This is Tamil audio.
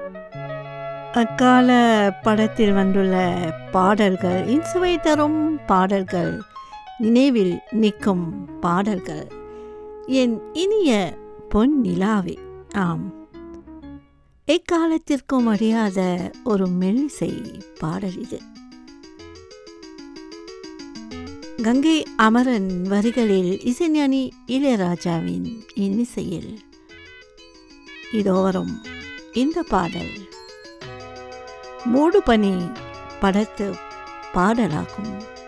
அக்கால படத்தில் வந்துள்ள பாடல்கள் இன்சுவை தரும் பாடல்கள் நினைவில் நிற்கும் பாடல்கள் என் இனிய பொன் நிலாவே ஆம் எக்காலத்திற்கும் அறியாத ஒரு மெல்லிசை பாடல் இது கங்கை அமரன் வரிகளில் இசைஞானி இளையராஜாவின் இன்னிசையில் இதோ வரும் இந்த பாடல் மூடு பனி படத்து பாடலாகும்